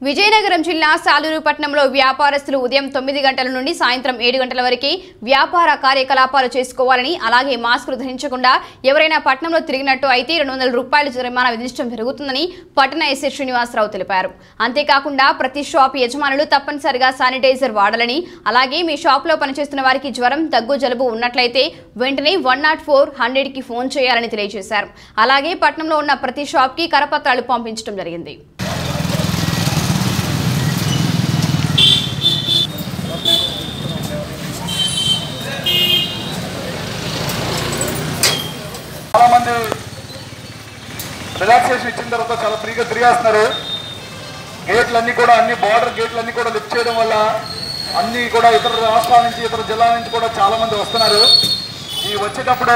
విజయనగరం జిల్లా సాలూరు పట్టణంలో వ్యాపారస్తులు ఉదయం తొమ్మిది గంటల నుండి సాయంత్రం ఏడు గంటల వరకు వ్యాపార కార్యకలాపాలు చేసుకోవాలని అలాగే మాస్కులు ధరించకుండా ఎవరైనా పట్టణంలో తిరిగినట్టు అయితే రెండు వందల రూపాయలు జరిమానా విధించడం జరుగుతుందని పట్టణ ఎస్ఐ శ్రీనివాసరావు తెలిపారు అంతేకాకుండా ప్రతి షాప్ యజమానులు తప్పనిసరిగా శానిటైజర్ వాడాలని అలాగే మీ షాప్లో పనిచేస్తున్న వారికి జ్వరం దగ్గు జలుబు ఉన్నట్లయితే వెంటనే వన్ నాట్ ఫోర్ హండ్రెడ్కి ఫోన్ చేయాలని తెలియజేశారు అలాగే పట్టణంలో ఉన్న ప్రతి షాప్కి కరపత్రాలు పంపించడం జరిగింది చాలా మంది రిలాక్సేషన్ ఇచ్చిన తర్వాత చాలా ఫ్రీగా తిరిగేస్తున్నారు గేట్లన్నీ కూడా అన్ని బార్డర్ గేట్లన్నీ కూడా లిఫ్ట్ చేయడం వల్ల అన్ని కూడా ఇతర రాష్ట్రాల నుంచి ఇతర జిల్లాల నుంచి కూడా చాలా మంది వస్తున్నారు ఈ వచ్చేటప్పుడు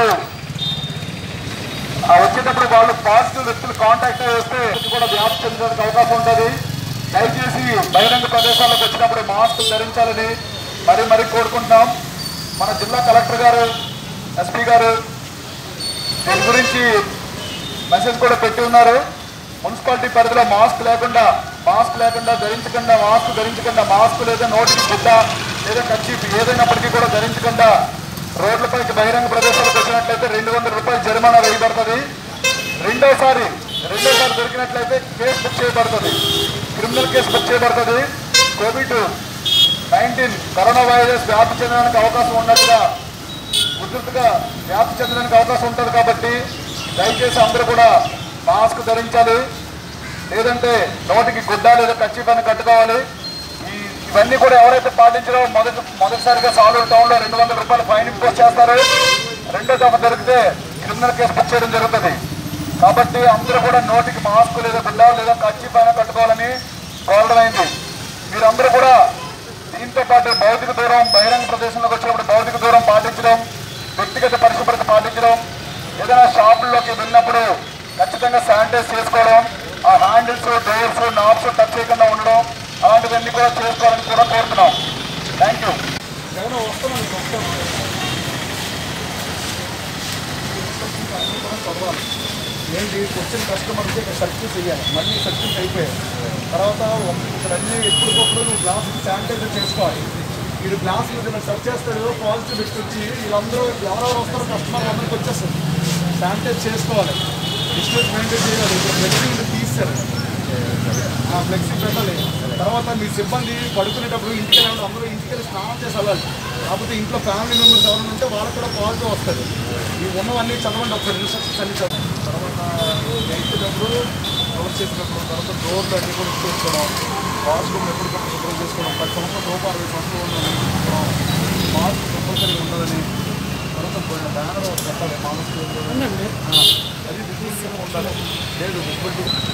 ఆ వచ్చేటప్పుడు వాళ్ళు పాజిటివ్ వ్యక్తులు కాంటాక్ట్ చేస్తే ఇది కూడా వ్యాప్తి చెందడానికి అవకాశం ఉంటుంది దయచేసి బహిరంగ ప్రదేశాలకు వచ్చినప్పుడు మాస్క్ ధరించాలని మరీ మరీ కోరుకుంటున్నాం మన జిల్లా కలెక్టర్ గారు ఎస్పీ గారు దీని గురించి మెసేజ్ కూడా పెట్టి ఉన్నారు మున్సిపాలిటీ పరిధిలో మాస్క్ లేకుండా మాస్క్ లేకుండా ధరించకుండా మాస్క్ ధరించకుండా మాస్క్ లేదా నోటికి గుడ్డ లేదా కచ్చిప్ ఏదైనప్పటికీ కూడా ధరించకుండా రోడ్లపైకి బహిరంగ ప్రదేశాలకు వచ్చినట్లయితే రెండు వందల రూపాయలు జరిమానా వేయబడుతుంది రెండోసారి రెండోసారి దొరికినట్లయితే కేసు బుక్ చేయబడుతుంది క్రిమినల్ కేసు బుక్ చేయబడుతుంది కోవిడ్ నైన్టీన్ కరోనా వైరస్ వ్యాప్తి చెందడానికి అవకాశం ఉన్నట్టుగా ఉధృతిగా వ్యాప్తి చెందడానికి అవకాశం ఉంటుంది కాబట్టి దయచేసి అందరూ కూడా మాస్క్ ధరించాలి లేదంటే నోటికి గుడ్డ లేదా కచ్చి పని కట్టుకోవాలి ఈ ఇవన్నీ కూడా ఎవరైతే పాటించారో మొదటి మొదటిసారిగా సాలూరు టౌన్లో రెండు వందల రూపాయలు ఫైన్ ఇంపోజ్ చేస్తారు రెండో దఫా దొరికితే క్రిమినల్ కేసు బుక్ చేయడం జరుగుతుంది కాబట్టి అందరూ కూడా నోటికి మాస్క్ లేదా గుడ్డ లేదా కచ్చి పైన కట్టుకోవాలని కోరడమైంది మీరందరూ కూడా దీంతో పాటు భౌతిక దూరం బహిరంగ ప్రదేశంలోకి వచ్చినప్పుడు భౌతిక దూరం పాటించడం వ్యక్తిగత పరిశుభ్రత పాటించడం ఏదైనా షాపుల్లోకి వెళ్ళినప్పుడు ఖచ్చితంగా శానిటైజ్ చేసుకోవడం ఆ హ్యాండిల్స్ డోర్స్ నాబ్స్ టచ్ చేయకుండా ఉండడం అలాంటివన్నీ కూడా చేసుకోవాలని కూడా కోరుతున్నాం థ్యాంక్ యూ ఏంటి వచ్చిన కస్టమర్కి ఇక్కడ సర్వీస్ చేయాలి మళ్ళీ సర్వీస్ అయిపోయాయి తర్వాత ఒక- ఇక్కడ అన్ని ఎప్పటికప్పుడు నువ్వు గ్లాస్ శానిటైజర్ చేసుకోవాలి వీడు గ్లాస్ మీద సెర్చ్ చేస్తాడు పాజిటివ్ పెట్టుకొచ్చి వీళ్ళందరూ ఎవరెవరు వస్తారో కస్టమర్ అందరికి వచ్చేస్తారు శానిటైజ్ చేసుకోవాలి డిస్టెన్స్ మెయింటైన్ చేయాలి ఇప్పుడు ఫ్లెక్సీ ఉంటే తీస్తారు ఆ ఫ్లెక్సీ పెట్టాలి తర్వాత మీ సిబ్బంది పడుకునేటప్పుడు ఇంటికి వెళ్ళినప్పుడు అందరూ ఇంటికి వెళ్ళి స్నానం చేసి వెళ్ళాలి కాకపోతే ఇంట్లో ఫ్యామిలీ మెంబర్స్ ఎవరైనా ఉంటే వాళ్ళకి కూడా పాజిటివ్ వస్తుంది ఈ ఉన్నవన్నీ చదవండి ఒకసారి ఇన్స్ట్రక్షన్స్ అన్ని చదవండి తర్వాత వెళ్తున్నప్పుడు క్లోజ్ చేసినప్పుడు తర్వాత డోర్లు అన్ని కూడా చేసుకోవడం వాష్రూమ్ ఎప్పటికప్పుడు శుభ్రం చేసుకోవడం పది సంవత్సరాలు రూపాయలు అరవై సంవత్సరాలు ఉండాలని మాస్క్ కంపల్సరీ ఉండాలని తర్వాత బ్యానర్ పెట్టాలి మామూలు అది డిసీజ్ ఉండాలి లేదు ముప్పటి